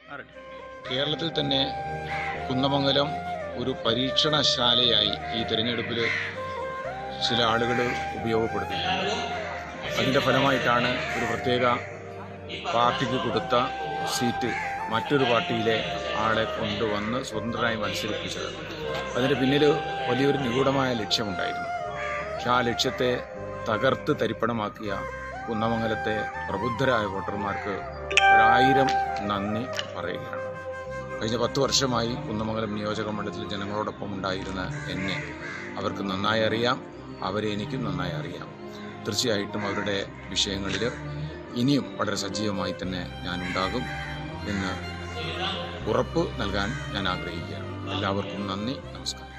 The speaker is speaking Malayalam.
കേരളത്തിൽ തന്നെ കുന്നമംഗലം ഒരു പരീക്ഷണശാലയായി ഈ തിരഞ്ഞെടുപ്പിൽ ചില ആളുകൾ ഉപയോഗപ്പെടുത്തുന്നുണ്ട് അതിൻ്റെ ഫലമായിട്ടാണ് ഒരു പ്രത്യേക പാർട്ടിക്ക് കൊടുത്ത സീറ്റ് മറ്റൊരു പാർട്ടിയിലെ ആളെ കൊണ്ടുവന്ന് സ്വതന്ത്രനായി മത്സരിപ്പിച്ചത് അതിന് പിന്നിൽ വലിയൊരു നിഗൂഢമായ ലക്ഷ്യമുണ്ടായിരുന്നു പക്ഷെ ആ ലക്ഷ്യത്തെ തകർത്ത് തരിപ്പണമാക്കിയ കുന്നമംഗലത്തെ പ്രബുദ്ധരായ വോട്ടർമാർക്ക് ഒരായിരം നന്ദി പറയുകയാണ് കഴിഞ്ഞ പത്ത് വർഷമായി കുന്നമംഗലം നിയോജക മണ്ഡലത്തിൽ ജനങ്ങളോടൊപ്പം ഉണ്ടായിരുന്ന എന്നെ അവർക്ക് നന്നായി അറിയാം അവരെ എനിക്കും നന്നായി അറിയാം തീർച്ചയായിട്ടും അവരുടെ വിഷയങ്ങളിൽ ഇനിയും വളരെ സജീവമായി തന്നെ ഞാനുണ്ടാകും എന്ന് ഉറപ്പ് നൽകാൻ ഞാൻ ആഗ്രഹിക്കുകയാണ് എല്ലാവർക്കും നന്ദി നമസ്കാരം